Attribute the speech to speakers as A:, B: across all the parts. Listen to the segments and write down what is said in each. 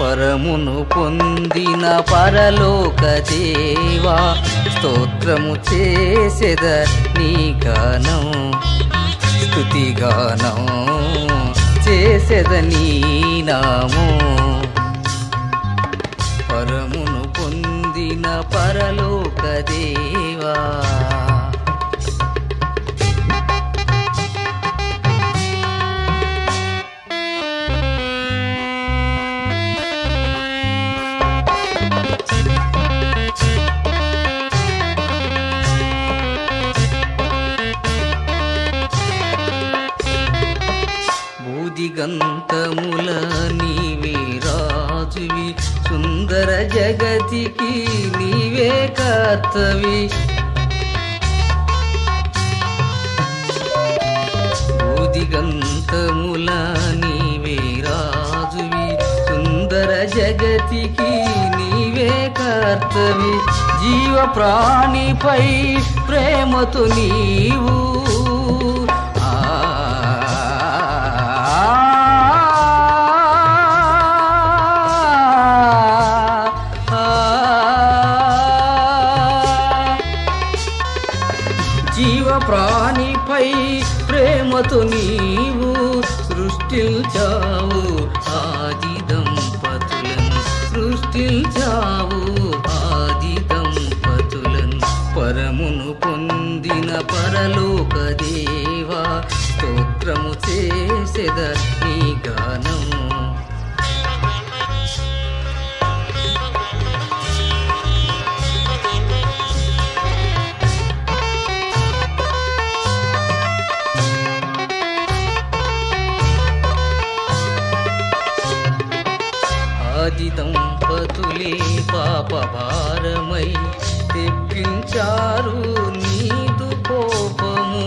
A: పరమును పొందిన పరలోక దేవా స్తోత్రము చేసెద నీ గానం స్తుతిగానం చేసెద నీ నామో పరమును పొందిన పరలోక దేవా బూదిగంతముల నీవే రాజువి సుందర జగతికి నీవే కర్తవి బూదిగంతముల నీవే రాజువి సుందర జగతికి నీవే కర్తవి జీవ ప్రాణిపై ప్రేమతో నీవు ఆ జీవ ప్రాణిపై ప్రేమతో నీవు సృష్టించావు ఆది దంపతులను సృష్టించావు ఆది దంపతులను పరమును పొందిన పరలోక దేవా స్తోత్రము చేసెద నీ గానం ఆది దంపతులే పాప భారమై తెప్పించారు నీదు కోపము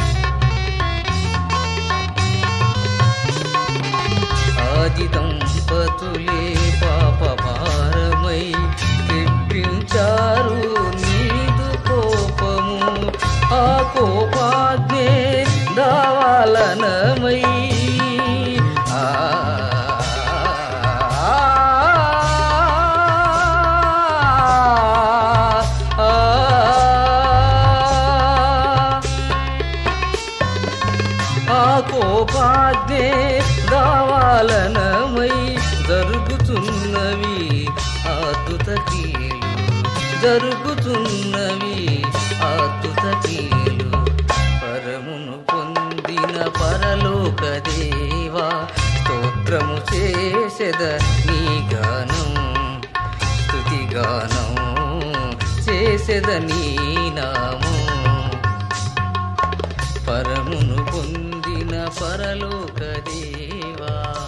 A: ఆది దంపతులే పాప భారమై తెప్పించారు నీదు కోపము ఆ కోపాగ్నే దావాలనమై ఆ ఆ కోపాగ్నే దావాలనమై జరుగుతున్నవి అద్భుత క్రియలు జరుగుతున్నవి అద్భుత క్రియలు పరమును పొందిన పరలోక దేవా స్తోత్రము చేసెద నీ గానం స్తుతి గానం చేసెద నీ నామం పరమును పొందిన పరలోక దేవా